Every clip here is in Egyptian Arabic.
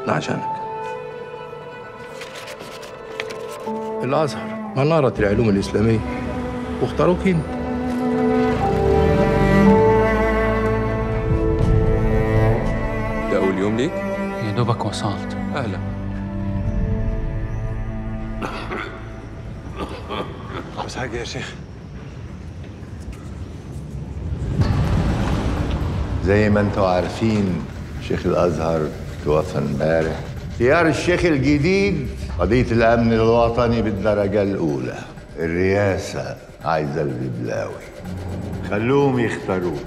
تعبنا عشانك الأزهر منارة العلوم الإسلامية واختاروك انت ده أول يوم ليك؟ يا دوبك وصلت أهلا بس حاجة يا شيخ زي ما انتم عارفين شيخ الازهر توفى امبارح اختيار الشيخ الجديد قضية الأمن الوطني بالدرجة الأولى الرئاسة عايزة الببلاوي خلوهم يختاروه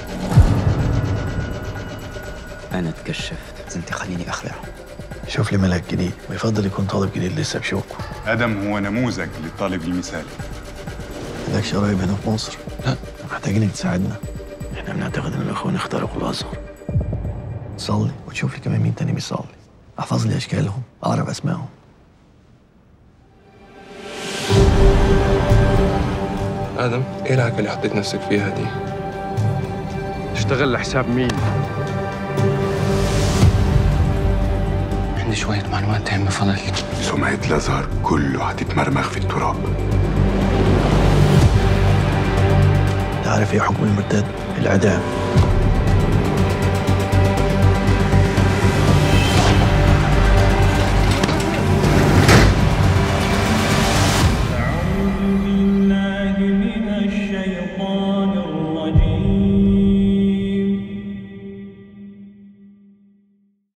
أنا اتكشفت أنت خليني أخلع شوف لي ملك جديد ويفضل يكون طالب جديد لسه بشوكه آدم هو نموذج للطالب المثالي مالكش قرايب هنا في مصر لا محتاجينك تساعدنا احنا بنعتقد ان الاخوان اخترقوا الازهر صلي وتشوف لي كمان مين تاني بيصلي احفظ لي اشكالهم اعرف اسمائهم آدم إيه العكة اللي حطيت نفسك فيها دي؟ تشتغل لحساب مين؟ عندي شوية معلومات تهم فضل سمعة الأزهر كله هتتمرمغ في التراب انت عارف ايه حكم المرتد الاعدام